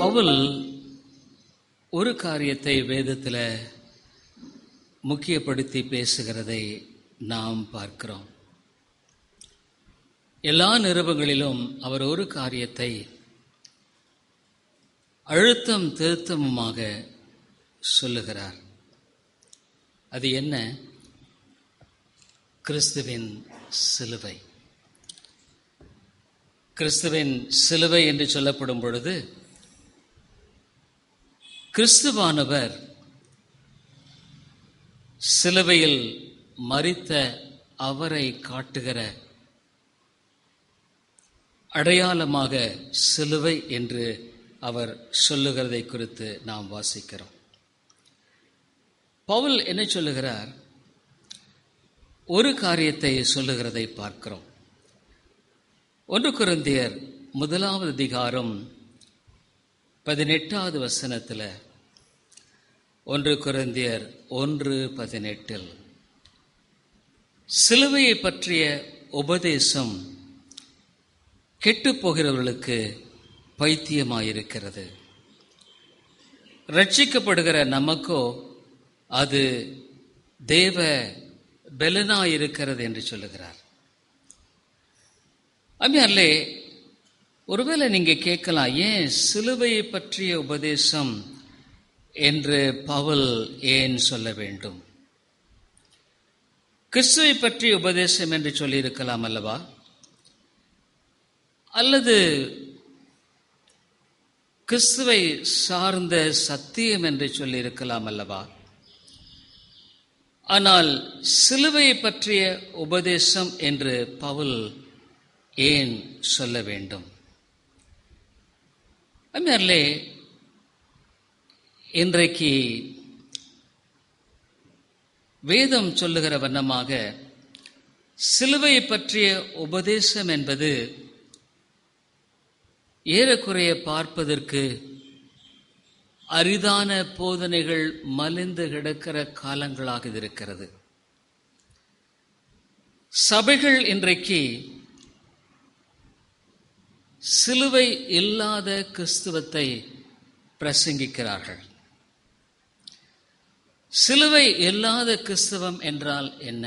பவுல் ஒரு காரியத்தை வேதத்தில் முக்கியப்படுத்தி பேசுகிறதை நாம் பார்க்கிறோம் எல்லா நிருபங்களிலும் அவர் ஒரு காரியத்தை அழுத்தம் திருத்தமுமாக சொல்லுகிறார் அது என்ன கிறிஸ்துவின் சிலுவை கிறிஸ்துவின் சிலுவை என்று சொல்லப்படும் பொழுது கிறிஸ்துவானவர் சிலுவையில் மறித்த அவரை காட்டுகிற அடையாளமாக சிலுவை என்று அவர் சொல்லுகிறதை குறித்து நாம் வாசிக்கிறோம் பவுல் என்ன சொல்லுகிறார் ஒரு காரியத்தை சொல்லுகிறதை பார்க்கிறோம் ஒன்று குருந்தியர் முதலாவது அதிகாரம் பதினெட்டாவது வசனத்தில் ஒன்று குருந்தியர் ஒன்று பதினெட்டில் சிலுவையை பற்றிய உபதேசம் கெட்டுப் போகிறவர்களுக்கு பைத்தியமாயிருக்கிறது ரட்சிக்கப்படுகிற நமக்கோ அது தேவ பெலனாயிருக்கிறது என்று சொல்லுகிறார் அம்மையார்லே ஒருவேளை நீங்க கேட்கலாம் ஏன் சிலுவையை பற்றிய உபதேசம் என்று பவுல் ஏன் சொல்ல வேண்டும் கிறிஸ்துவை பற்றிய உபதேசம் என்று சொல்லியிருக்கலாம் அல்லவா அல்லது கிறிஸ்துவை சார்ந்த சத்தியம் என்று சொல்லியிருக்கலாம் அல்லவா ஆனால் சிலுவையை பற்றிய உபதேசம் என்று பவுல் ஏன் சொல்ல வேண்டும் அம்மையார்லே இன்றைக்கு வேதம் சொல்லுகிற வண்ணமாக சிலுவையை பற்றிய உபதேசம் என்பது ஏறக்குறைய பார்ப்பதற்கு அரிதான போதனைகள் மலிந்து கிடக்கிற காலங்களாக இது இருக்கிறது சபைகள் இன்றைக்கு சிலுவை இல்லாத கிறிஸ்துவத்தை பிரசங்கிக்கிறார்கள் சிலுவை இல்லாத கிறிஸ்தவம் என்றால் என்ன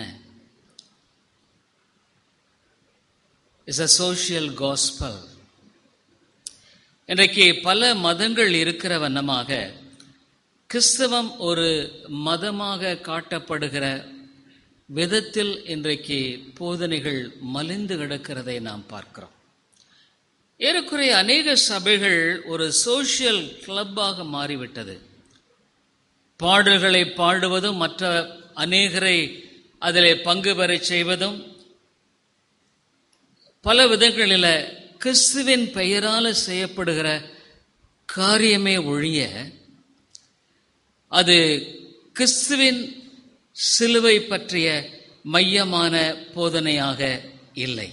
இஸ் அ சோசியல் காஸ்பல் இன்றைக்கு பல மதங்கள் இருக்கிற வண்ணமாக கிறிஸ்தவம் ஒரு மதமாக காட்டப்படுகிற விதத்தில் இன்றைக்கு போதனைகள் மலிந்து கிடக்கிறதை நாம் பார்க்கிறோம் ஏறக்குறைய அநேக சபைகள் ஒரு சோசியல் கிளப்பாக மாறிவிட்டது பாடல்களை பாடுவதும் மற்ற அநேகரை அதில் பங்கு பெறச் செய்வதும் பல விதங்களில் கிறிஸ்துவின் பெயரால் செய்யப்படுகிற காரியமே ஒழிய அது கிறிஸ்துவின் சிலுவை பற்றிய மையமான போதனையாக இல்லை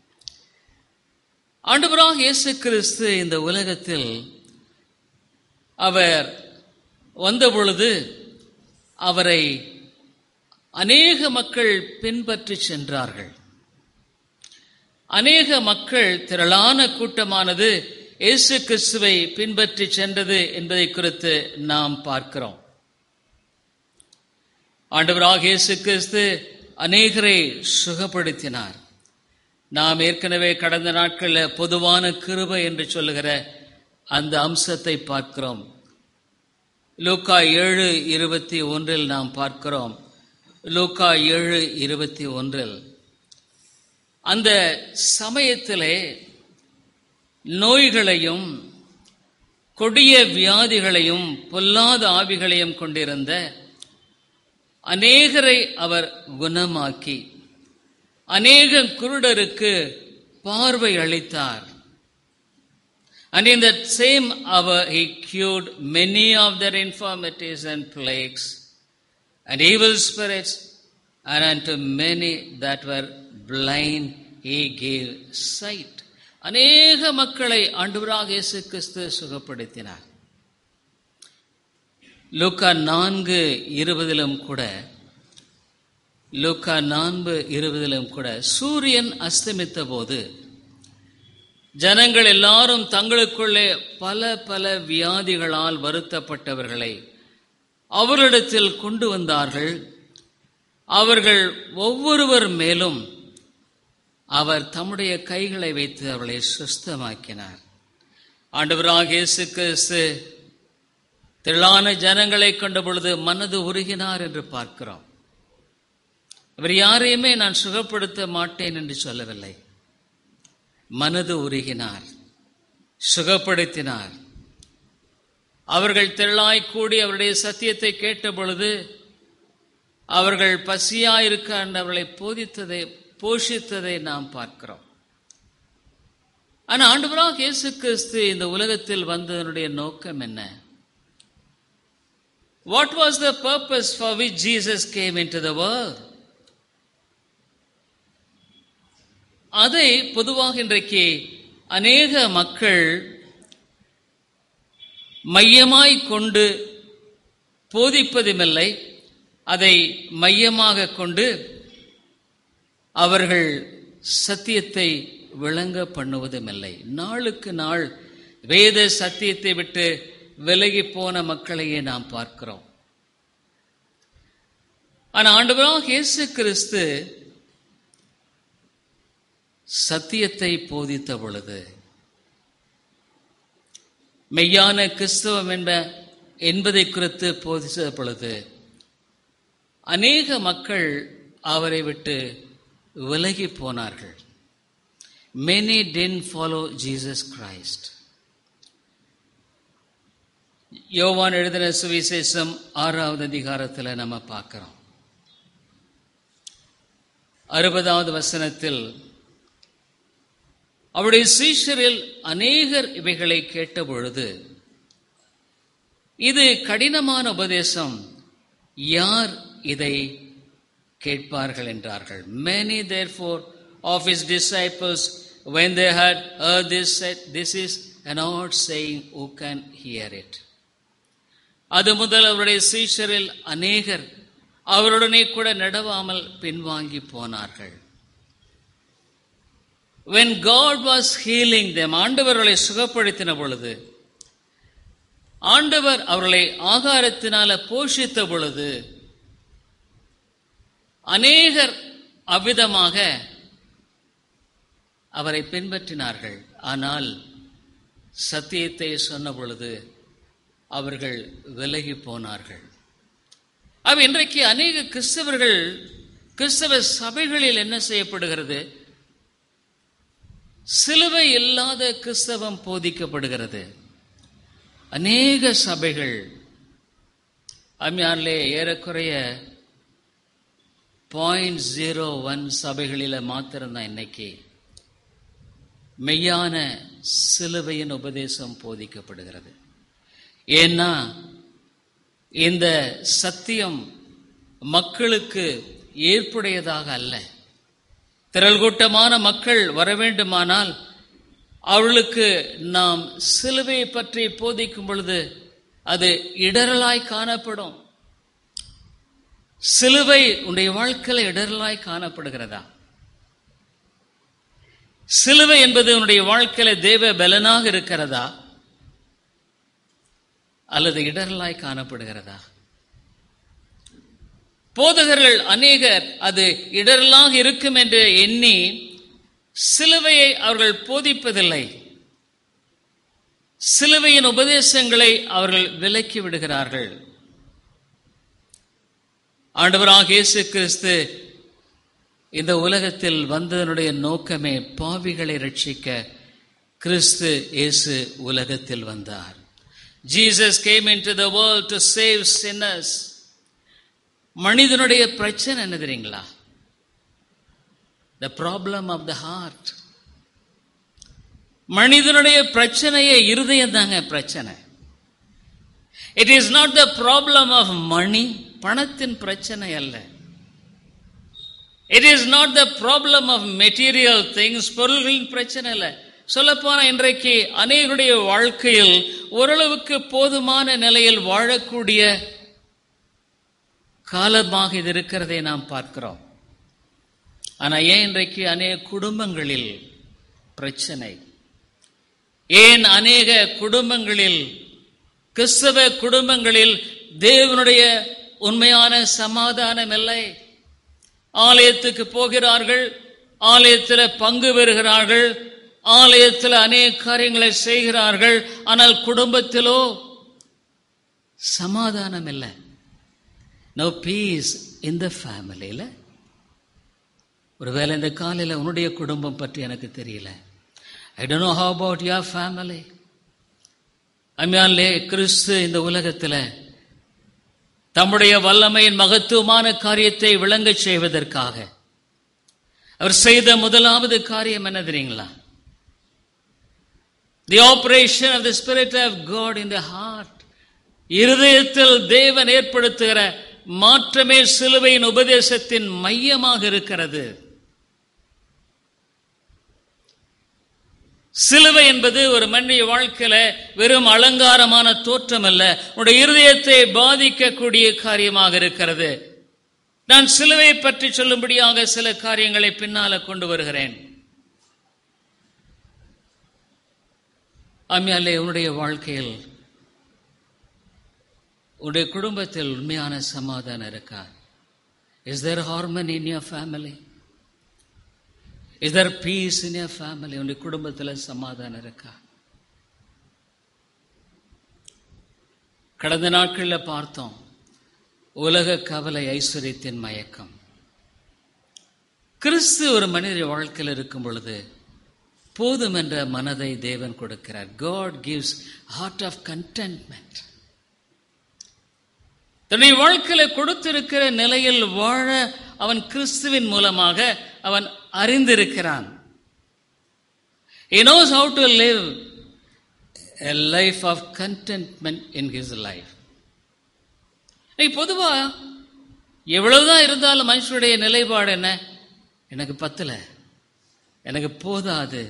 ஆண்டவராக இயேசு கிறிஸ்து இந்த உலகத்தில் அவர் வந்தபொழுது அவரை அநேக மக்கள் பின்பற்றி சென்றார்கள் அநேக மக்கள் திரளான கூட்டமானது இயேசு கிறிஸ்துவை பின்பற்றி சென்றது என்பதை குறித்து நாம் பார்க்கிறோம் ஆண்டவராக இயேசு கிறிஸ்து அநேகரை சுகப்படுத்தினார் நாம் ஏற்கனவே கடந்த நாட்களில் பொதுவான கிருபை என்று சொல்லுகிற அந்த அம்சத்தை பார்க்கிறோம் லூக்கா ஏழு இருபத்தி ஒன்றில் நாம் பார்க்கிறோம் லூக்கா ஏழு இருபத்தி ஒன்றில் அந்த சமயத்திலே நோய்களையும் கொடிய வியாதிகளையும் பொல்லாத ஆவிகளையும் கொண்டிருந்த அநேகரை அவர் குணமாக்கி அநேக குருடருக்கு பார்வை அளித்தார் And in that same hour, he cured many of their infirmities and plagues and evil spirits, and unto many that were blind, he gave sight. அநேக மக்களை ஆண்டவராக இயேசு கிறிஸ்து சுகப்படுத்தினார் லூக்கா நான்கு இருபதிலும் கூட லூக்கா நான்கு இருபதிலும் கூட சூரியன் அஸ்தமித்த போது ஜனங்கள் எல்லாரும் தங்களுக்குள்ளே பல பல வியாதிகளால் வருத்தப்பட்டவர்களை அவரிடத்தில் கொண்டு வந்தார்கள் அவர்கள் ஒவ்வொருவர் மேலும் அவர் தம்முடைய கைகளை வைத்து அவர்களை சுஸ்தமாக்கினார் ஆண்டவராக இயேசு கிறிஸ்து திரளான ஜனங்களை கண்ட பொழுது மனது உருகினார் என்று பார்க்கிறோம் அவர் யாரையுமே நான் சுகப்படுத்த மாட்டேன் என்று சொல்லவில்லை மனது உருகினார் சுகப்படுத்தினார் அவர்கள் திரளாய் கூடி அவருடைய சத்தியத்தை கேட்ட பொழுது அவர்கள் பசியாயிருக்க அவர்களை போதித்ததை போஷித்ததை நாம் பார்க்கிறோம் ஆனா ஆண்டவராக இயேசு கிறிஸ்து இந்த உலகத்தில் வந்ததனுடைய நோக்கம் என்ன what was the purpose for which Jesus came in to the world அதை பொதுவாக இன்றைக்கு அநேக மக்கள் மையமாய் கொண்டு போதிப்பதுமில்லை அதை மையமாக கொண்டு அவர்கள் சத்தியத்தை விளங்க பண்ணுவதுமில்லை நாளுக்கு நாள் வேத சத்தியத்தை விட்டு விலகி போன மக்களையே நாம் பார்க்கிறோம் ஆனா ஆண்டவராக இயேசு கிறிஸ்து சத்தியத்தை போதித்த பொழுது மெய்யான கிறிஸ்தவம் என்ப என்பதை குறித்து போதித்த பொழுது அநேக மக்கள் அவரை விட்டு விலகி போனார்கள் many then follow Jesus Christ யோவான் எழுதின சுவிசேஷம் ஆறாவது அதிகாரத்தில் நம்ம பார்க்கிறோம் அறுபதாவது வசனத்தில் அவருடைய சீஷரில் அநேகர் இவைகளை கேட்ட பொழுது இது கடினமான உபதேசம் யார் இதை கேட்பார்கள் என்றார்கள் many therefore of his disciples when they had heard this said this is an odd saying who can hear it அது முதல் அவருடைய சீஷரில் அநேகர் அவருடனே கூட நடவாமல் பின்வாங்கி போனார்கள் when god was healing them ஆண்டவர்களை சுகப்படுத்தின பொழுது ஆண்டவர் அவர்களை ஆகாரத்தினால போஷித்த பொழுது அநேகர் அவ்விதமாக அவரை பின்பற்றினார்கள் ஆனால் சத்தியத்தை சொன்ன பொழுது அவர்கள் விலகி போனார்கள் அவ இன்றைக்கு அநேக கிறிஸ்தவர்கள் கிறிஸ்தவ சபைகளில் என்ன செய்யப்படுகிறது சிலுவை இல்லாத கிறிஸ்தவம் போதிக்கப்படுகிறது அநேக சபைகள் அம்யான்லே ஏறக்குறைய பாயிண்ட் ஜீரோ ஒன் சபைகளில் மாத்திரம்தான் இன்னைக்கு மெய்யான சிலுவையின் உபதேசம் போதிக்கப்படுகிறது ஏன்னா இந்த சத்தியம் மக்களுக்கு ஏற்புடையதாக அல்ல திரள் கூட்டமான மக்கள் வர வேண்டுமானால் அவர்களுக்கு நாம் சிலுவையை பற்றி போதிக்கும் பொழுது அது இடரலாய் காணப்படும் சிலுவை உடைய வாழ்க்கையில இடரலாய் காணப்படுகிறதா சிலுவை என்பது உன்னுடைய வாழ்க்கையில தேவ பலனாக இருக்கிறதா அல்லது இடரலாய் காணப்படுகிறதா போதகர்கள் அநேகர் அது இடரலாக இருக்கும் என்று எண்ணி சிலுவையை அவர்கள் போதிப்பதில்லை சிலுவையின் உபதேசங்களை அவர்கள் விலக்கி விடுகிறார்கள் ஆண்டவராக இயேசு கிறிஸ்து இந்த உலகத்தில் வந்ததனுடைய நோக்கமே பாவிகளை ரட்சிக்க கிறிஸ்து இயேசு உலகத்தில் வந்தார் Jesus came in to the world to save sinners மனிதனுடைய பிரச்சனை என்ன தெரியுங்களா the problem of the heart மனிதனுடைய பிரச்சனையே இருதயம் தாங்க பிரச்சனை it is not the problem of money பணத்தின் பிரச்சனை அல்ல it is not the problem of material things பொருள்களின் பிரச்சனை இல்லை சொல்லப்போன இன்றைக்கு அநேகருடைய வாழ்க்கையில் ஓரளவுக்கு போதுமான நிலையில் வாழக்கூடிய காலமாக இது இருக்கிறதை நாம் பார்க்கிறோம் ஆனா ஏன் இன்றைக்கு அநேக குடும்பங்களில் பிரச்சனை ஏன் அநேக குடும்பங்களில் கிறிஸ்தவ குடும்பங்களில் தேவனுடைய உண்மையான சமாதானம் இல்லை ஆலயத்துக்கு போகிறார்கள் ஆலயத்தில் பங்கு பெறுகிறார்கள் ஆலயத்தில் அநேக காரியங்களை செய்கிறார்கள் ஆனால் குடும்பத்திலோ சமாதானம் இல்லை நோ பீஸ் இந்த ஃபேமிலியில் ஒருவேளை இந்த காலையில் உன்னுடைய குடும்பம் பற்றி எனக்கு தெரியல I don't know how about your family அம்யான்லே கிறிஸ்து இந்த உலகத்தில் தம்முடைய வல்லமையின் மகத்துவமான காரியத்தை விளங்கச் செய்வதற்காக அவர் செய்த முதலாவது காரியம் என்ன தெரியுங்களா the operation of the spirit of God in the heart இருதயத்தில் தேவன் ஏற்படுத்துகிற மாற்றமே சிலுவையின் உபதேசத்தின் மையமாக இருக்கிறது சிலுவை என்பது ஒரு மனித வாழ்க்கையில வெறும் அலங்காரமான தோற்றம் அல்ல உடைய இருதயத்தை பாதிக்கக்கூடிய காரியமாக இருக்கிறது நான் சிலுவை பற்றி சொல்லும்படியாக சில காரியங்களை பின்னால கொண்டு வருகிறேன் அம்மையாலே உன்னுடைய வாழ்க்கையில் உன்னுடைய குடும்பத்தில் உண்மையான சமாதானம் இருக்கா is there harmony in your family is there peace in your family உன்னுடைய குடும்பத்தில் சமாதானம் இருக்கா கடந்த நாட்களில் பார்த்தோம் உலக கவலை ஐஸ்வர்யத்தின் மயக்கம் கிறிஸ்து ஒரு மனித வாழ்க்கையில் இருக்கும் பொழுது போதும் என்ற மனதை தேவன் கொடுக்கிறார் God gives heart of contentment தன்னுடைய வாழ்க்கையில கொடுத்திருக்கிற நிலையில் வாழ அவன் கிறிஸ்துவின் மூலமாக அவன் அறிந்திருக்கிறான் He knows how to live a life of contentment in his life. பொதுவா எவ்வளவுதான் இருந்தாலும் மனுஷனுடைய நிலைப்பாடு என்ன எனக்கு பத்தல எனக்கு போதாது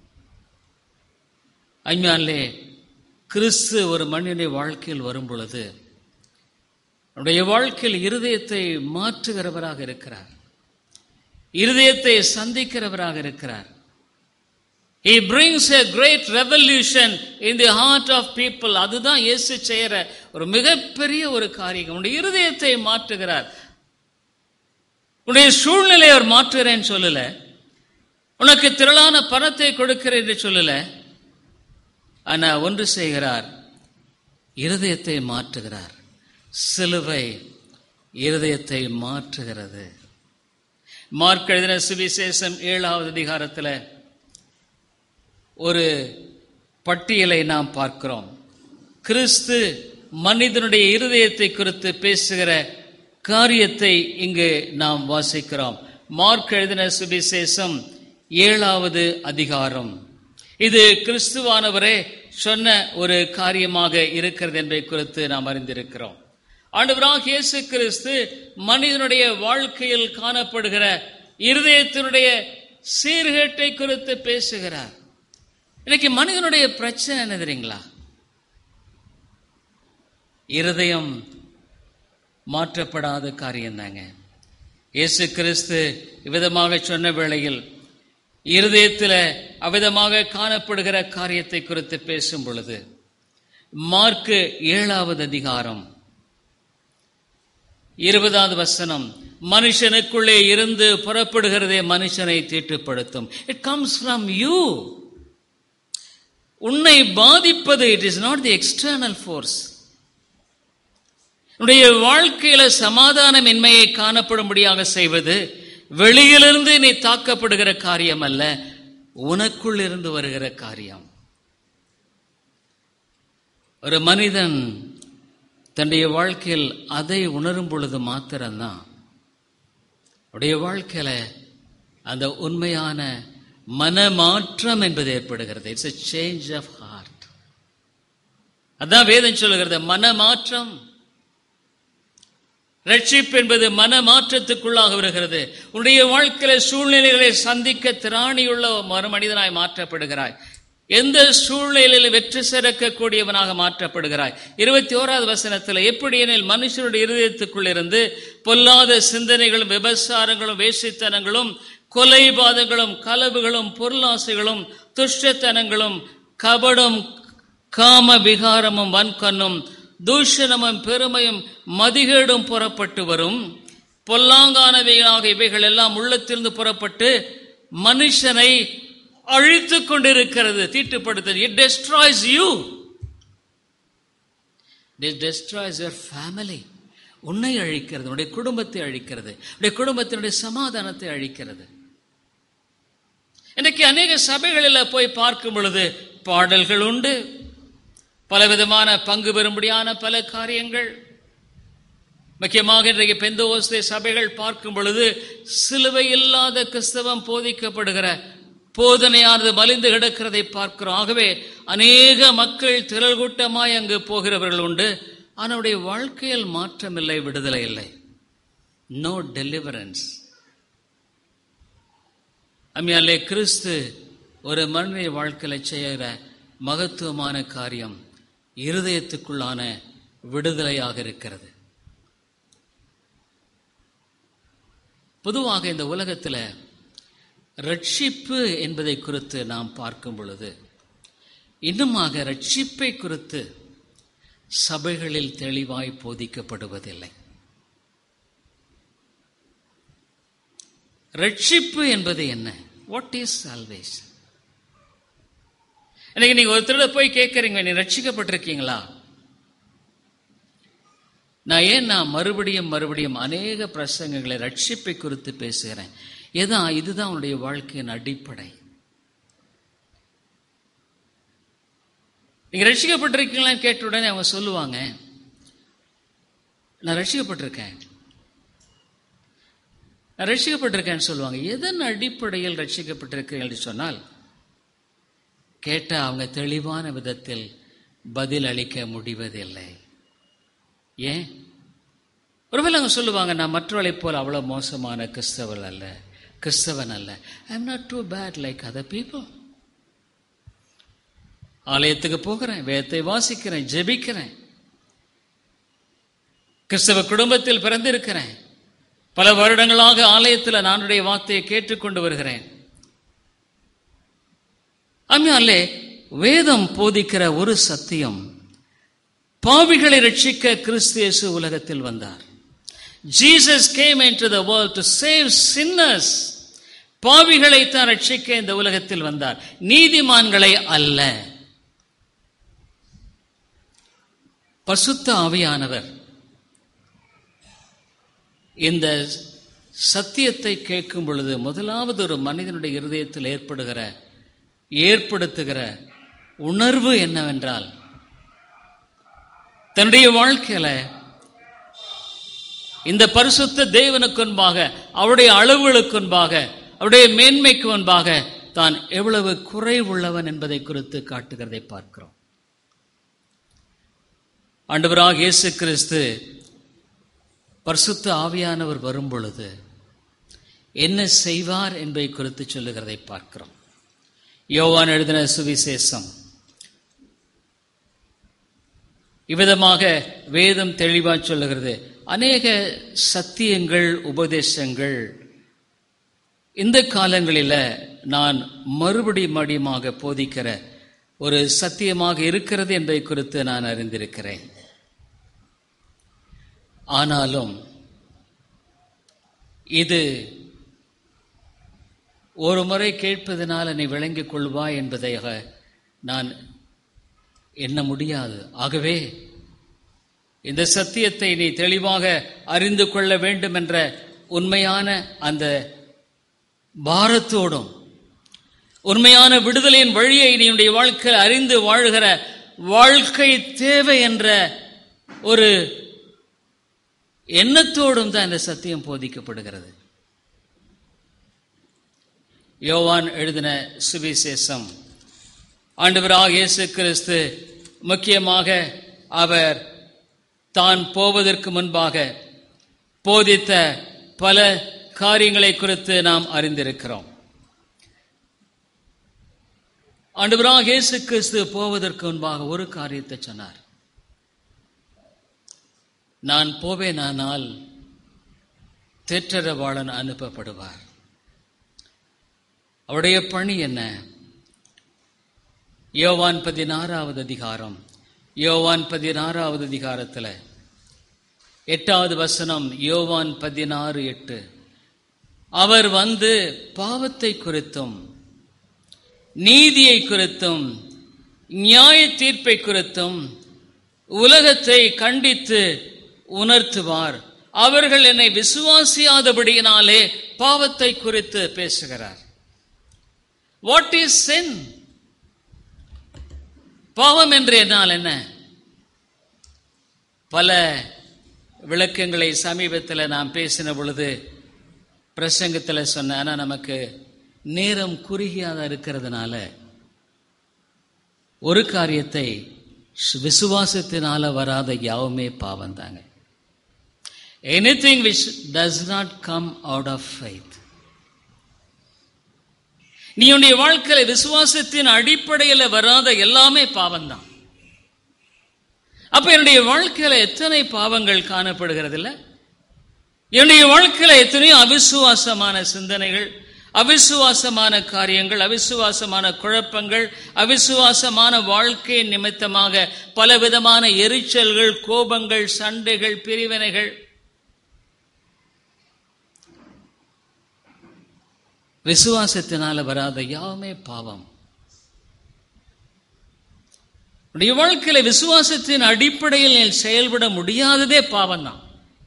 அஞ்ஞான்லே கிறிஸ்து ஒரு மனிதனுடைய வாழ்க்கையில் வரும் பொழுது நம்முடைய வாழ்க்கையில் இருதயத்தை மாற்றுகிறவராக இருக்கிறார் இருதயத்தை சந்திக்கிறவராக இருக்கிறார் He brings a great revolution in the heart of people. அதுதான் இயேசு செய்யற ஒரு மிகப்பெரிய ஒரு காரியம் உன்னுடைய இருதயத்தை மாற்றுகிறார் உன்னுடைய சூழ்நிலையை அவர் மாற்றுகிறேன்னு சொல்லல உனக்கு திரளான பணத்தை கொடுக்கிறேன் என்று சொல்லல ஆனா ஒன்று செய்கிறார் இருதயத்தை மாற்றுகிறார் சிலுவை இருதயத்தை மாற்றுகிறது மார்க் எழுதின சுவிசேஷம் ஏழாவது அதிகாரத்தில் ஒரு பட்டியலை நாம் பார்க்கிறோம் கிறிஸ்து மனிதனுடைய இருதயத்தை குறித்து பேசுகிற காரியத்தை இங்கு நாம் வாசிக்கிறோம் மார்க் எழுதின சுவிசேஷம் ஏழாவது அதிகாரம் இது கிறிஸ்துவானவரே சொன்ன ஒரு காரியமாக இருக்கிறது என்பதை குறித்து நாம் அறிந்திருக்கிறோம் ஆண்டவராக இயேசு கிறிஸ்து மனிதனுடைய வாழ்க்கையில் காணப்படுகிற இருதயத்தினுடைய சீர்கேட்டை குறித்து பேசுகிறார் இன்னைக்கு மனிதனுடைய பிரச்சனை என்ன தெரியுங்களா இருதயம் மாற்றப்படாத காரியம் தாங்க இயேசு கிறிஸ்து இவ்விதமாக சொன்ன வேளையில் இருதயத்தில் அவ்விதமாக காணப்படுகிற காரியத்தை குறித்து பேசும் பொழுது மார்க்கு ஏழாவது அதிகாரம் இருபதாவது வசனம் மனுஷனுக்குள்ளே இருந்து புறப்படுகிறதே மனுஷனை தீட்டுப்படுத்தும் இட் கம்ஸ் ஃப்ரம் யூ உன்னை பாதிப்பது it is not the external force உன்னுடைய வாழ்க்கையில சமாதானமின்மையை காணப்படும்படியாக செய்வது வெளியிலிருந்து நீ தாக்கப்படுகிற காரியம் அல்ல உனக்குள் இருந்து வருகிற காரியம் ஒரு மனிதன் தன்னுடைய வாழ்க்கையில் அதை உணரும் பொழுது மாத்திரம்தான் உடைய வாழ்க்கையில அந்த உண்மையான மனமாற்றம் என்பது ஏற்படுகிறது it's a change of heart அதான் வேதம் சொல்லுகிறது மனமாற்றம் ரட்சிப்பு என்பது மன மாற்றத்துக்குள்ளாக வருகிறது உன்னுடைய வாழ்க்கையில சூழ்நிலைகளை சந்திக்க திராணியுள்ள ஒரு மனிதனாய் மாற்றப்படுகிறாய் எந்த சூழ்நிலையில் வெற்றி சிறக்கக்கூடியவனாக மாற்றப்படுகிறாய் இருபத்தி ஓராவது வசனத்தில் எப்படி எனில் மனுஷனுடைய இருதயத்துக்குள் இருந்து பொல்லாத சிந்தனைகளும் விபசாரங்களும் வேசித்தனங்களும் கொலைபாதங்களும் கலவுகளும் பொருளாசைகளும் துஷ்டத்தனங்களும் கபடும் காம விகாரமும் வன்கண்ணும் தூஷணமும் பெருமையும் மதிகேடும் புறப்பட்டு வரும் பொல்லாங்கானவைகளாக இவைகள் எல்லாம் உள்ளத்திலிருந்து புறப்பட்டு மனுஷனை அழித்துக் கொண்டிருக்கிறது தீட்டுப்படுத்தல் it destroys you it destroys your family உன்னை அழிக்கிறது உன்னுடைய குடும்பத்தை அழிக்கிறது உடைய குடும்பத்தினுடைய சமாதானத்தை அழிக்கிறது இன்றைக்கு அநேக சபைகளில் போய் பார்க்கும் பொழுது பாடல்கள் உண்டு பலவிதமான பங்கு பெறும்படியான பல காரியங்கள் முக்கியமாக இன்றைக்கு பெந்தோஸ்தே சபைகள் பார்க்கும் பொழுது சிலுவை இல்லாத கிறிஸ்தவம் போதிக்கப்படுகிற போதனையானது மலிந்து கிடக்கிறதை பார்க்கிறோம் ஆகவே அநேக மக்கள் திரள் கூட்டமாய் அங்கு போகிறவர்கள் உண்டு ஆனால் வாழ்க்கையில் மாற்றமில்லை விடுதலை இல்லை நோ டெலிவரன்ஸ் அம்மையாலே கிறிஸ்து ஒரு மனித வாழ்க்கையில் செய்கிற மகத்துவமான காரியம் இருதயத்துக்குள்ளான விடுதலையாக இருக்கிறது பொதுவாக இந்த உலகத்தில் ரட்சிப்பு என்பதை குறித்து நாம் பார்க்கும் பொழுது இன்னுமாக ரட்சிப்பை குறித்து சபைகளில் தெளிவாய் போதிக்கப்படுவதில்லை ரட்சிப்பு என்பது என்ன வாட் இஸ் சால்வேஷன் இன்னைக்கு நீங்க ஒருத்தரோட போய் கேட்கறீங்க நீ ரட்சிக்கப்பட்டிருக்கீங்களா நான் ஏன் நான் மறுபடியும் மறுபடியும் அநேக பிரசங்கங்களை ரட்சிப்பை குறித்து பேசுகிறேன் ஏதா இதுதான் உன்னுடைய வாழ்க்கையின் அடிப்படை நீங்க ரட்சிக்கப்பட்டிருக்கீங்களான்னு கேட்ட உடனே அவங்க சொல்லுவாங்க நான் ரட்சிக்கப்பட்டிருக்கேன் நான் ரட்சிக்கப்பட்டிருக்கேன்னு சொல்லுவாங்க எதன் அடிப்படையில் ரட்சிக்கப்பட்டிருக்கீர்கள் என்று சொன்னால் கேட்ட அவங்க தெளிவான விதத்தில் பதில் அளிக்க முடிவதில்லை ஏன் ஒருவேளை அவங்க சொல்லுவாங்க நான் மற்றவர்களை போல் அவ்வளோ மோசமான கிறிஸ்தவன் அல்ல கிறிஸ்தவன் அல்ல I am not too bad like other people ஆலயத்துக்கு போகிறேன் வேதத்தை வாசிக்கிறேன் ஜெபிக்கிறேன் கிறிஸ்தவ குடும்பத்தில் பிறந்திருக்கிறேன் பல வருடங்களாக ஆலயத்தில் நானுடைய வார்த்தையை கேட்டுக்கொண்டு வருகிறேன் அம்மையாலே வேதம் போதிக்கிற ஒரு சத்தியம் பாவிகளை ரட்சிக்க கிறிஸ்து இயேசு உலகத்தில் வந்தார் Jesus came in to the world to save sinners பாவிகளை தான் ரட்சிக்க இந்த உலகத்தில் வந்தார் நீதிமான்களை அல்ல பசுத்த ஆவியானவர் இந்த சத்தியத்தை கேட்கும் பொழுது முதலாவது ஒரு மனிதனுடைய இருதயத்தில் ஏற்படுகிற ஏற்படுத்துகிற உணர்வு என்னவென்றால் தன்னுடைய வாழ்க்கையில இந்த பரிசுத்த தேவனுக்கு முன்பாக அவருடைய அளவுகளுக்கு முன்பாக அவருடைய மேன்மைக்கு முன்பாக தான் எவ்வளவு குறைவுள்ளவன் என்பதை குறித்து காட்டுகிறதை பார்க்கிறோம் ஆண்டவராக இயேசு கிறிஸ்து பரிசுத்த ஆவியானவர் வரும் பொழுது என்ன செய்வார் என்பதை குறித்து சொல்லுகிறதை பார்க்கிறோம் யோவான் எழுதின சுவிசேஷம் இவ்விதமாக வேதம் தெளிவாக சொல்லுகிறது அநேக சத்தியங்கள் உபதேசங்கள் இந்த காலங்களில் நான் மறுபடி மடியமாக போதிக்கிற ஒரு சத்தியமாக இருக்கிறது என்பதை குறித்து நான் அறிந்திருக்கிறேன் ஆனாலும் இது ஒரு முறை கேட்பதனால் நீ விளங்கிக் கொள்வாய் என்பதாக நான் எண்ண முடியாது ஆகவே இந்த சத்தியத்தை நீ தெளிவாக அறிந்து கொள்ள வேண்டும் என்ற உண்மையான அந்த பாரத்தோடும் உண்மையான விடுதலையின் வழியை நீ உன்னுடைய வாழ்க்கையில் அறிந்து வாழ்கிற வாழ்க்கை தேவை என்ற ஒரு எண்ணத்தோடும் தான் இந்த சத்தியம் போதிக்கப்படுகிறது யோவான் எழுதின சுவிசேஷம் ஆண்டவராக இயேசு கிறிஸ்து முக்கியமாக அவர் தான் போவதற்கு முன்பாக போதித்த பல காரியங்களை குறித்து நாம் அறிந்திருக்கிறோம் ஆண்டவராக இயேசு கிறிஸ்து போவதற்கு முன்பாக ஒரு காரியத்தை சொன்னார் நான் போவேனானால் தேற்றரவாளன் அனுப்பப்படுவார் அவருடைய பணி என்ன யோவான் பதினாறாவது அதிகாரம் யோவான் பதினாறாவது அதிகாரத்தில் எட்டாவது வசனம் யோவான் பதினாறு எட்டு அவர் வந்து பாவத்தை குறித்தும் நீதியை குறித்தும் நியாய தீர்ப்பை குறித்தும் உலகத்தை கண்டித்து உணர்த்துவார் அவர்கள் என்னை விசுவாசியாதபடியினாலே பாவத்தை குறித்து பேசுகிறார் வாட் இஸ் சென் பாவம் என்று என்னால் என்ன பல விளக்கங்களை சமீபத்தில் நாம் பேசின பொழுது பிரசங்கத்தில் சொன்ன ஆனால் நமக்கு நேரம் குறுகியாக இருக்கிறதுனால ஒரு காரியத்தை விசுவாசத்தினால வராத யாவுமே பாவம் தாங்க anything which does not come out of faith நீ உன்னுடைய வாழ்க்கையில விசுவாசத்தின் அடிப்படையில் வராத எல்லாமே பாவம்தான் அப்ப என்னுடைய வாழ்க்கையில எத்தனை பாவங்கள் காணப்படுகிறது இல்ல என்னுடைய வாழ்க்கையில எத்தனையோ அவிசுவாசமான சிந்தனைகள் அவிசுவாசமான காரியங்கள் அவிசுவாசமான குழப்பங்கள் அவிசுவாசமான வாழ்க்கை நிமித்தமாக பலவிதமான எரிச்சல்கள் கோபங்கள் சண்டைகள் பிரிவினைகள் விசுவாசத்தினால வராத யாவுமே பாவம் உடைய வாழ்க்கையில விசுவாசத்தின் அடிப்படையில் நீ செயல்பட முடியாததே பாவம் தான்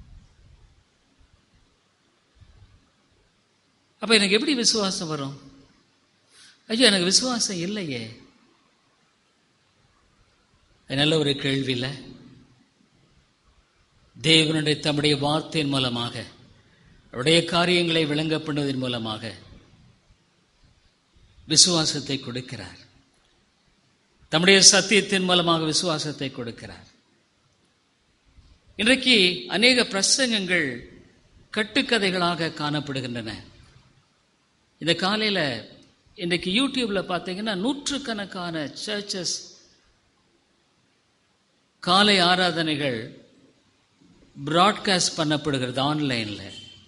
அப்ப எனக்கு எப்படி விசுவாசம் வரும் ஐயோ எனக்கு விசுவாசம் இல்லையே நல்ல ஒரு கேள்வி இல்லை தேவனுடைய தம்முடைய வார்த்தையின் மூலமாக அவருடைய காரியங்களை விளங்க பண்ணுவதன் மூலமாக விசுவாசத்தை கொடுக்கிறார் தம்முடைய சத்தியத்தின் மூலமாக விசுவாசத்தை கொடுக்கிறார் இன்றைக்கு அநேக பிரசங்கங்கள் கட்டுக்கதைகளாக காணப்படுகின்றன இந்த காலையில் இன்றைக்கு யூடியூப்ல பார்த்தீங்கன்னா நூற்றுக்கணக்கான சர்ச்சஸ் காலை ஆராதனைகள் பிராட்காஸ்ட் பண்ணப்படுகிறது ஆன்லைன்ல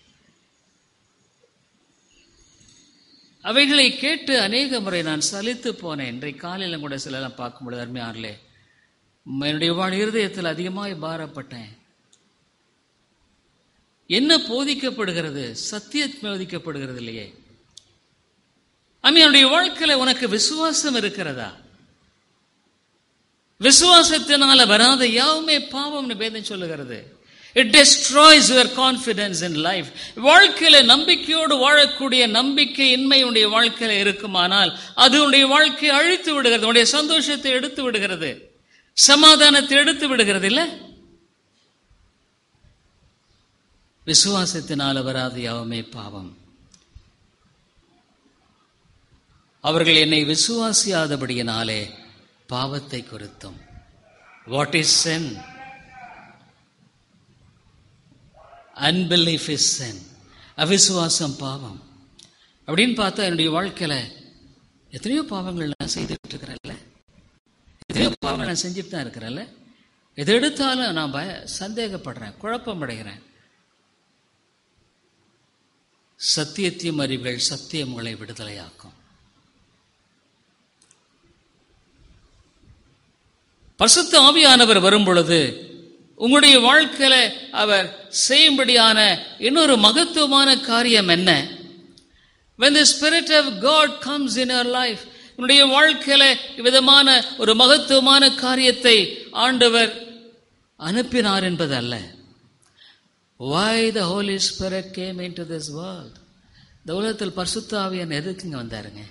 அவைகளை கேட்டு அநேக முறை நான் சலித்து போனேன் இன்றைக்கு காலையில் கூட சிலலாம் பார்க்கும்பொழுது அருமையாரிலே என்னுடைய வாழ் இருதயத்தில் அதிகமாக பாரப்பட்டேன் என்ன போதிக்கப்படுகிறது சத்தியம் போதிக்கப்படுகிறது இல்லையே என்னுடைய வாழ்க்கையில உனக்கு விசுவாசம் இருக்கிறதா விசுவாசத்தினால வராத யாவுமே பாவம்னு பேதம் சொல்லுகிறது it destroys your confidence in life வாழ்க்கையில நம்பிக்கையோடு வாழக்கூடிய நம்பிக்கை இன்மை உடைய வாழ்க்கையில இருக்குமானால் அது உன்னுடைய வாழ்க்கையை அழித்து விடுகிறது உன்னுடைய சந்தோஷத்தை எடுத்து விடுகிறது சமாதானத்தை எடுத்து விடுகிறது இல்ல விசுவாசத்தினால வராத யாவுமே பாவம் அவர்கள் என்னை விசுவாசியாதபடியினாலே பாவத்தை குறித்தும் what is sin unbelief is sin அவிசுவாசம் பாவம் அப்படின்னு பார்த்தா என்னுடைய வாழ்க்கையில எத்தனையோ பாவங்கள் நான் செய்துட்டு இருக்கிறேன்ல எத்தனையோ பாவங்கள் நான் செஞ்சுட்டு தான் இருக்கிறேன்ல எது எடுத்தாலும் நான் பய சந்தேகப்படுறேன் குழப்பம் அடைகிறேன் சத்தியத்தையும் அறிவுகள் சத்தியம் உங்களை விடுதலையாக்கும் பசுத்த ஆவியானவர் வரும் பொழுது உங்களுடைய வாழ்க்கையில அவர் செய்யும்படியான இன்னொரு மகத்துவமான காரியம் என்ன when the spirit of god comes in our life உன்னுடைய வாழ்க்கையில விதமான ஒரு மகத்துவமான காரியத்தை ஆண்டவர் அனுப்பினார் என்பது அல்ல why the holy spirit came into this world இந்த உலகத்தில் பரிசுத்த ஆவியன் எதுக்குங்க வந்தாருங்க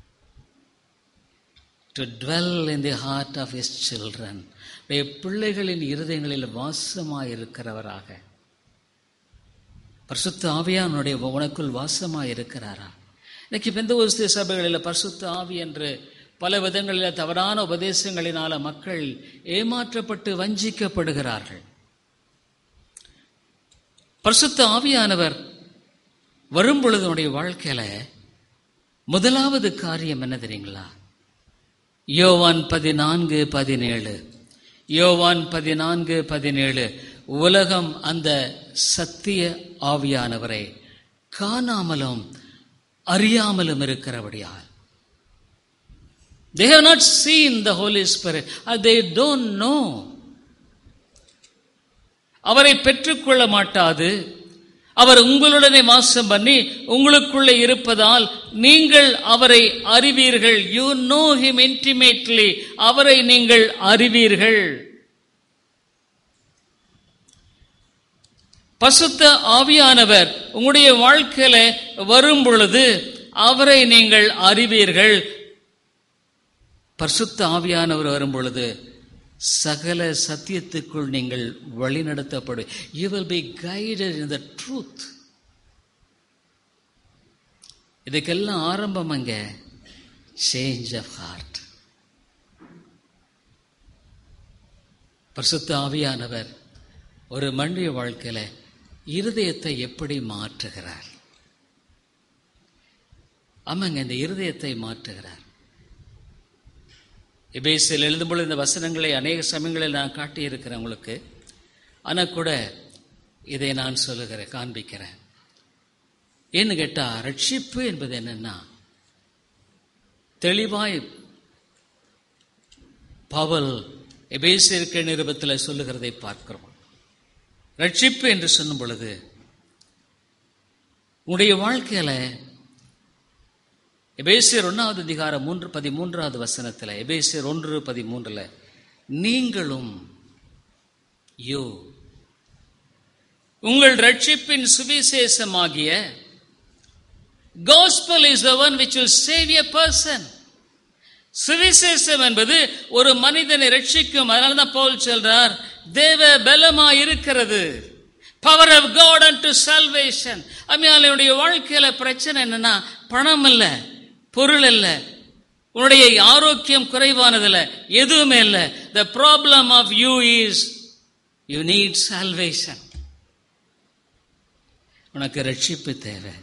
to dwell in the heart of his children பிள்ளைகளின் இருதயங்களில் வாசமாய் இருக்கிறவராக பரிசுத்த ஆவியானுடைய உனக்குள் வாசமாய் இருக்கிறாரா இன்னைக்கு பெந்த சபைகளில் பரிசுத்த ஆவி என்று பல விதங்களில் தவறான உபதேசங்களினால மக்கள் ஏமாற்றப்பட்டு வஞ்சிக்கப்படுகிறார்கள் பரிசுத்த ஆவியானவர் வரும் பொழுது வாழ்க்கையில முதலாவது காரியம் என்ன தெரியுங்களா யோவான் பதினான்கு பதினேழு யோவான் பதினான்கு பதினேழு உலகம் அந்த சத்திய ஆவியானவரை காணாமலும் அறியாமலும் இருக்கிறபடியால் They have not seen the Holy Spirit. Uh, They don't know. அவரை பெற்றுக்கொள்ள மாட்டாது அவர் உங்களுடனே வாசம் பண்ணி உங்களுக்குள்ளே இருப்பதால் நீங்கள் அவரை அறிவீர்கள் யூ நோ ஹிம் இன்டிமேட்லி அவரை நீங்கள் அறிவீர்கள் பசுத்த ஆவியானவர் உங்களுடைய வாழ்க்கையில வரும் பொழுது அவரை நீங்கள் அறிவீர்கள் பரிசுத்த ஆவியானவர் வரும் பொழுது சகல சத்தியத்துக்குள் நீங்கள் வழிநடத்தப்படும் you will be guided in the truth இதுக்கெல்லாம் ஆரம்பம் அங்க சேஞ்ச் ஆஃப் ஹார்ட் பரிசுத்த ஆவியானவர் ஒரு மனித வாழ்க்கையில இருதயத்தை எப்படி மாற்றுகிறார் ஆமாங்க இந்த இருதயத்தை மாற்றுகிறார் எபேசில் எழுதும்போது இந்த வசனங்களை அநேக சமயங்களில் நான் காட்டியிருக்கிறேன் உங்களுக்கு ஆனால் கூட இதை நான் சொல்லுகிறேன் காண்பிக்கிறேன் ஏன்னு கேட்டா ரட்சிப்பு என்பது என்னன்னா தெளிவாய் பவல் எபேசியர்க்க நிருபத்தில் சொல்லுகிறதை பார்க்கிறோம் ரட்சிப்பு என்று சொல்லும் பொழுது உங்களுடைய வாழ்க்கையில எபேசியர் ஒன்றாவது அதிகாரம் மூன்று பதிமூன்றாவது வசனத்தில் எபேசியர் ஒன்று பதிமூன்றுல நீங்களும் யோ உங்கள் ரட்சிப்பின் சுவிசேஷமாகிய gospel is the one which will save a person சுவிசேஷம் என்பது ஒரு மனிதனை ரட்சிக்கும் அதனால தான் பவுல் சொல்றார் தேவ பலமா இருக்கிறது power of God and to salvation அம்மையாளுடைய வாழ்க்கையில பிரச்சனை என்னன்னா பணம் இல்ல பொருள் இல்ல உன்னுடைய ஆரோக்கியம் குறைவானதில்ல எதுவுமே இல்ல the problem of you is you need salvation உனக்கு ரட்சிப்பு தேவை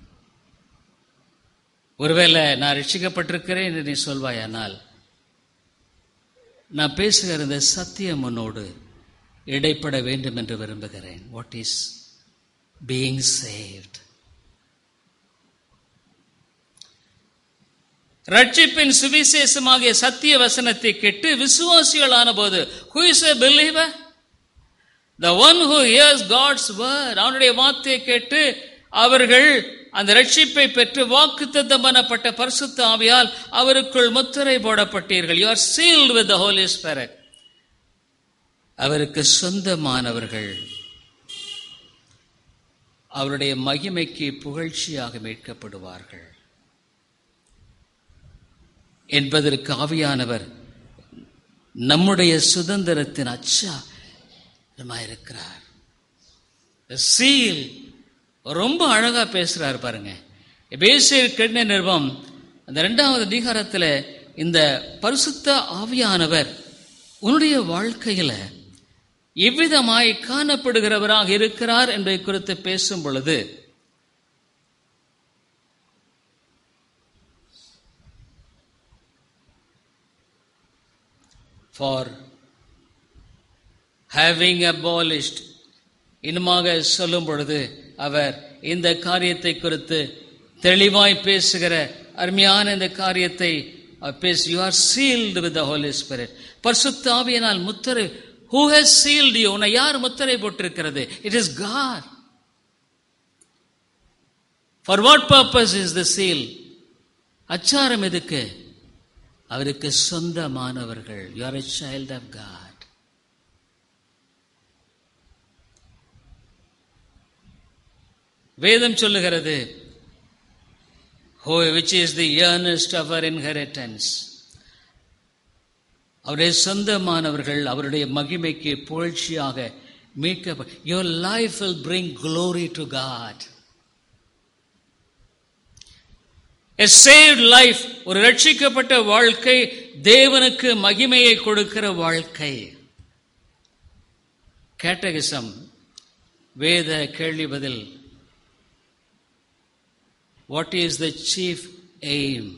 ஒருவேளை நான் ரட்சிக்கப்பட்டிருக்கிறேன் என்று நீ சொல்வாயானால் நான் பேசுகிற இந்த சத்தியம் உன்னோடு இடைப்பட வேண்டும் என்று விரும்புகிறேன் வாட் இஸ் பீயிங் சேவ்ட் ரட்சிப்பின் சுவிசேஷமாகிய சத்திய வசனத்தை கேட்டு விசுவாசிகளான போது who is a believer the one who hears God's word அவனுடைய வார்த்தையை கேட்டு அவர்கள் அந்த ரட்சிப்பை பெற்று வாக்குத்தத்தம் பண்ணப்பட்ட பரிசுத்த ஆவியால் அவருக்குள் முத்திரை போடப்பட்டீர்கள் you are sealed with the Holy Spirit அவருக்கு சொந்தமானவர்கள் அவருடைய மகிமைக்கு புகழ்ச்சியாக மீட்கப்படுவார்கள் என்பதற்கு ஆவியானவர் நம்முடைய சுதந்திரத்தின் அச்சா இருக்கிறார் சீல் ரொம்ப அழகா பேசுறாரு பாருங்க பேசியர் கெட்ட நிறுவம் அந்த ரெண்டாவது அதிகாரத்தில் இந்த பரிசுத்த ஆவியானவர் உன்னுடைய வாழ்க்கையில எவ்விதமாய் காணப்படுகிறவராக இருக்கிறார் என்பதை குறித்து பேசும் பொழுது ஃபார் ஹேவிங் abolished இன்னுமாக சொல்லும் பொழுது அவர் இந்த காரியத்தை குறித்து தெளிவாய் பேசுகிற அருமையான இந்த காரியத்தை பேசு you are sealed with the Holy Spirit பரிசுத்த ஆவியனால் முத்திரை ஹூ ஹஸ் சீல்டு யூ உன்னை யார் முத்திரை போட்டிருக்கிறது it is God for what purpose is the seal அச்சாரம் எதுக்கு அவருக்கு சொந்தமானவர்கள் you are a child of God வேதம் சொல்லுகிறது which is the earnest of our inheritance அவருடைய சொந்தமானவர்கள் அவருடைய மகிமைக்கு புகழ்ச்சியாக மீட்க your life will bring glory to God a saved life ஒரு ரட்சிக்கப்பட்ட வாழ்க்கை தேவனுக்கு மகிமையை கொடுக்கிற வாழ்க்கை கேட்டகிசம் வேத கேள்வி பதில் what is the chief aim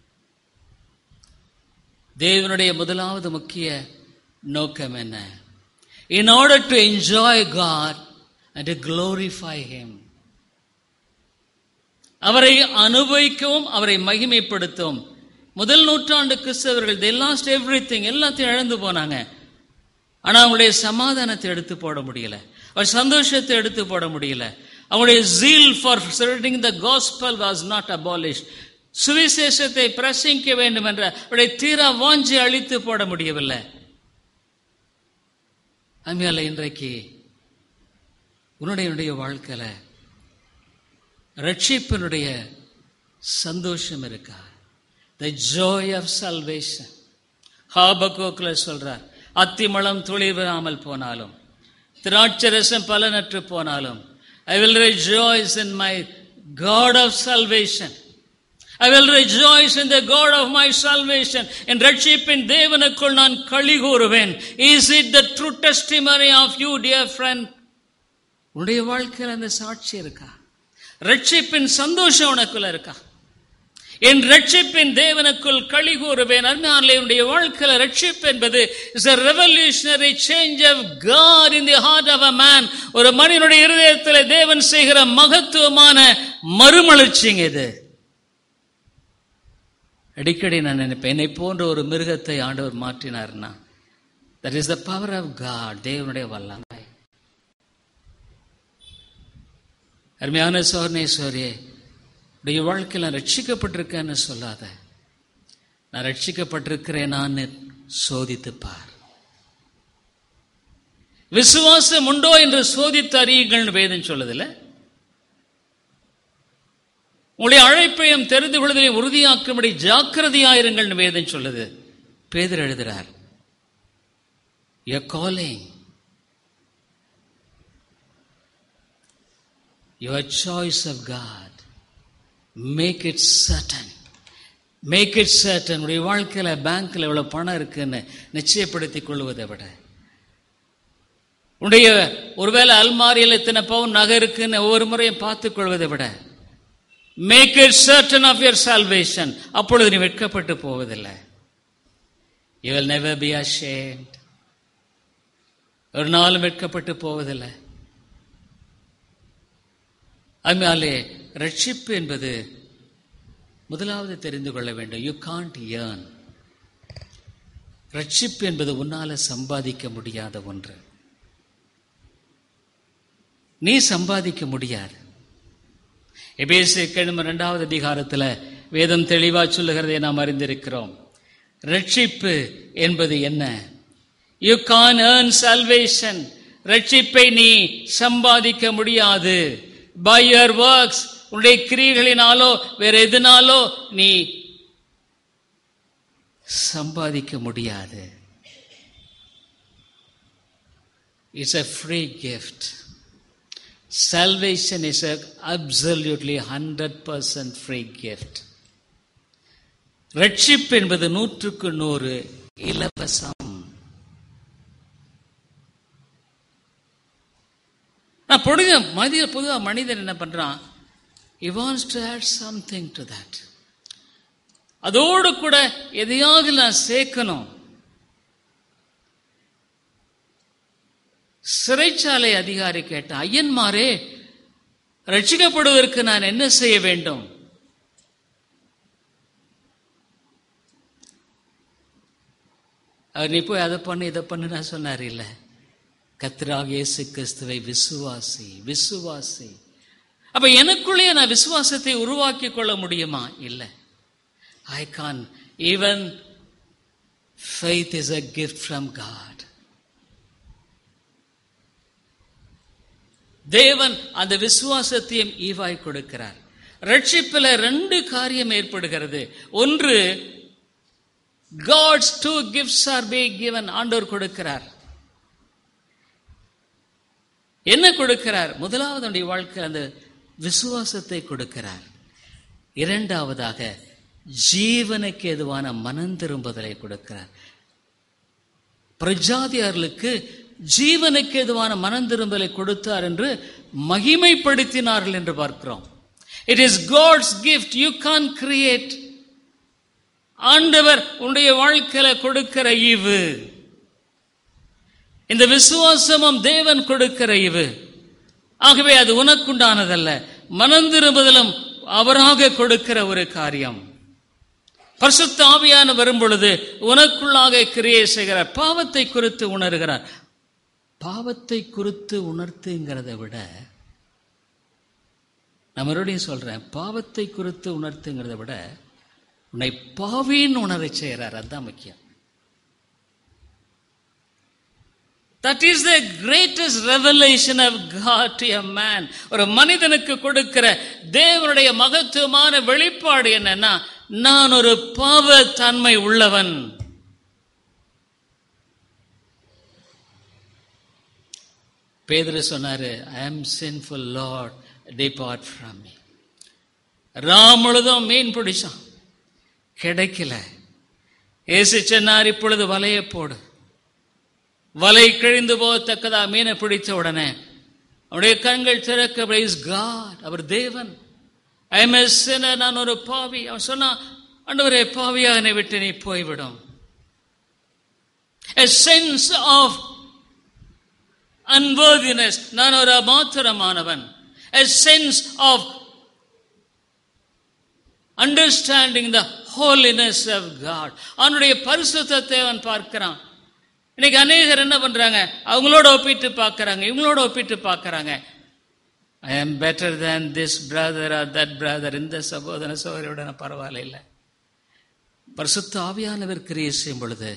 தேவனுடைய முதலாவது முக்கிய நோக்கம் என்ன in order to enjoy God and to glorify him அவரை அனுபவிக்கவும் அவரை மகிமைப்படுத்தவும் முதல் நூற்றாண்டு கிறிஸ்தவர்கள் they lost everything எல்லாத்தையும் இழந்து போனாங்க ஆனா அவங்களுடைய சமாதானத்தை எடுத்து போட முடியல அவர் சந்தோஷத்தை எடுத்து போட முடியல அவங்களுடைய zeal for spreading the gospel was not abolished சுவிசேஷத்தை பிரசங்கிக்க வேண்டும் என்ற அவருடைய தீரா வாஞ்சி அழித்து போட முடியவில்லை அம்மையால இன்றைக்கு உன்னுடைய என்னுடைய வாழ்க்கையில ரட்சிப்பினுடைய சந்தோஷம் இருக்கா த ஜோய் ஆஃப் சல்வேஷன் ஹாபகோக்கில் சொல்றார் அத்திமளம் துளிவிடாமல் போனாலும் திராட்சரசம் பலனற்று போனாலும் I will rejoice in my God of salvation I will rejoice in the God of my salvation. என் ரட்சிப்பின் தேவனுக்குள் நான் களி கூறுவேன். Is it the true testimony of you, dear friend? உன்னுடைய வாழ்க்கையில் அந்த சாட்சி இருக்கா ரட்சிப்பின் சந்தோஷம் உனக்குள்ள இருக்கா என் ரட்சிப்பின் தேவனுக்குள் களி கூறுவேன் அருமையானே உன்னுடைய வாழ்க்கையில ரட்சிப்பு என்பது is a revolutionary change of God in the heart of a man ஒரு மனிதனுடைய இருதயத்தில் தேவன் செய்கிற மகத்துவமான மறுமலர்ச்சிங்க இது அடிக்கடி நான் நினைப்பேன் என்னை போன்ற ஒரு மிருகத்தை ஆண்டவர் மாற்றினார்னா that is the power of God தேவனுடைய வல்லமை அருமையான சோர்ணேஸ்வரியே உடைய வாழ்க்கையில் நான் ரட்சிக்கப்பட்டிருக்கேன்னு சொல்லாத நான் ரட்சிக்கப்பட்டிருக்கிறேன் நான் சோதித்து பார் விசுவாசம் உண்டோ என்று சோதித்து அறியுங்கள் வேதம் சொல்லுதில்ல உங்களுடைய அழைப்பையும் தெரிந்து கொள்வதை உறுதியாக்கும்படி ஜாக்கிரதையாயிருங்கள் வேதம் சொல்லுது பேதர் எழுதுறார் Your calling, your choice of God, make it certain. Make it certain உடைய வாழ்க்கையில் பேங்க்ல இவ்வளவு பணம் இருக்குன்னு நிச்சயப்படுத்திக் கொள்வதை விட உடைய ஒருவேளை அல்மாரியில் இத்தனை பவுன் நகை இருக்குன்னு ஒவ்வொரு முறையும் பார்த்துக் கொள்வதை விட make it certain of your salvation அப்பொழுது நீ வெட்கப்பட்டு போவதில்லை you will never be ashamed ஒரு நாளும் வெட்கப்பட்டு போவதில்லை அதனாலே ரட்சிப்பு என்பது முதலாவது தெரிந்து கொள்ள வேண்டும் யூ காண்ட் ஏர்ன் ரட்சிப்பு என்பது உன்னால சம்பாதிக்க முடியாத ஒன்று நீ சம்பாதிக்க முடியாது எபேசு கிழமை இரண்டாவது அதிகாரத்தில் வேதம் தெளிவா சொல்லுகிறதை நாம் அறிந்திருக்கிறோம் ரட்சிப்பு என்பது என்ன யூ கான் ஏர்ன் சல்வேஷன் ரட்சிப்பை நீ சம்பாதிக்க முடியாது பை யுவர் ஒர்க்ஸ் உன்னுடைய கிரியைகளினாலோ வேற எதுனாலோ நீ சம்பாதிக்க முடியாது it's a free gift Salvation is a absolutely 100% free gift. ரட்சிப்பு என்பது நூற்றுக்கு நூறு இலவசம் நான் பொழுது மனித பொதுவாக மனிதன் என்ன பண்றான் he wants to add something to that அதோடு கூட எதையாவது நான் சேர்க்கணும் சிறைச்சாலை அதிகாரி கேட்ட ஐயன்மாரே ரட்சிக்கப்படுவதற்கு நான் என்ன செய்ய வேண்டும் அவர் நீ போய் அதை பண்ணு இதை பண்ணு நான் சொன்னார் இல்ல கத்ராக இயேசு கிறிஸ்துவை விசுவாசி விசுவாசி அப்ப எனக்குள்ளேயே நான் விசுவாசத்தை உருவாக்கி கொள்ள முடியுமா இல்லை I can even faith is a gift from God தேவன் அந்த விசுவாசத்தையும் ஈவாய் கொடுக்கிறார் ரட்சிப்பில் ரெண்டு காரியம் ஏற்படுகிறது ஒன்று God's two gifts are be given ஆண்டோர் கொடுக்கிறார் என்ன கொடுக்கிறார் முதலாவது அவனுடைய வாழ்க்கை அந்த விசுவாசத்தை கொடுக்கிறார் இரண்டாவதாக ஜீவனுக்கு எதுவான மனம் திரும்புதலை கொடுக்கிறார் பிரஜாதியார்களுக்கு ஜீவனுக்கு எதுவான மனம் திரும்பலை கொடுத்தார் என்று மகிமைப்படுத்தினார்கள் என்று பார்க்கிறோம் it is God's gift you can create ஆண்டவர் உன்னுடைய வாழ்க்கையில கொடுக்கிற ஈவு இந்த விசுவாசமும் தேவன் கொடுக்கிற ஈவு ஆகவே அது உனக்குண்டானதல்ல மனம் திரும்புதலும் அவராக கொடுக்கிற ஒரு காரியம் பரிசுத்த ஆவியான வரும் பொழுது உனக்குள்ளாக கிரியை செய்கிறார் பாவத்தை குறித்து உணர்கிறார் பாவத்தை குறித்து உணர்த்துங்கிறத விட நான் மறுபடியும் சொல்றேன் பாவத்தை குறித்து உணர்த்துங்கிறத விட உன்னை பாவின்னு உணர செய்கிறார் அதுதான் முக்கியம் that is the greatest revelation of God to a man ஒரு மனிதனுக்கு கொடுக்கிற தேவனுடைய மகத்துவமான வெளிப்பாடு என்னன்னா நான் ஒரு பாவ தன்மை உள்ளவன் பேதரு சொன்னாரு I am sinful Lord depart from me ராம் முழுதும் மீன் பிடிச்சான் கிடைக்கல ஏசு சொன்னார் இப்பொழுது வலைய போடு வலை கிழிந்து போகத்தக்கதா மீனை பிடித்த உடனே அவருடைய கண்கள் திறக்க பிரைஸ் காட் அவர் தேவன் ஐ எம் நான் ஒரு பாவி அவன் சொன்னான் ஆண்டவரே பாவியாக என்னை விட்டு நீ போய்விடும் a sense of unworthiness நான் ஒரு அமாத்திரமானவன் a sense of understanding the holiness of God அவனுடைய பரிசுத்தத்தை அவன் பார்க்கிறான் இன்னைக்கு அநேகர் என்ன பண்றாங்க அவங்களோட ஒப்பிட்டு பார்க்கறாங்க இவங்களோட ஒப்பிட்டு பார்க்கறாங்க I am better than this brother or that brother இந்த சகோதர சகோதரியோட நான் பரவாயில்ல இல்லை பரிசுத்த ஆவியானவர் கிரியை செய்யும் பொழுது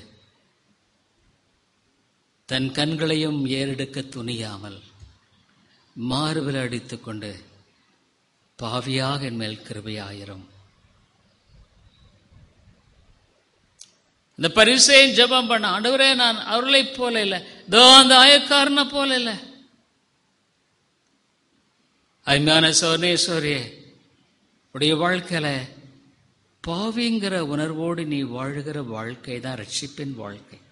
தன் கண்களையும் ஏறெடுக்க துணியாமல் மார்பில் அடித்துக் கொண்டு பாவியாக என் மேல் கிருபையாயிரும் இந்த பரிசையும் ஜெபம் பண்ண ஆண்டவரே நான் அவர்களைப் போல இல்லை தோ அந்த ஆயக்காரனை போல இல்லை அருமையான சோனேஸ்வரியே உடைய வாழ்க்கையில பாவிங்கிற உணர்வோடு நீ வாழ்கிற வாழ்க்கை தான் ரட்சிப்பின் வாழ்க்கை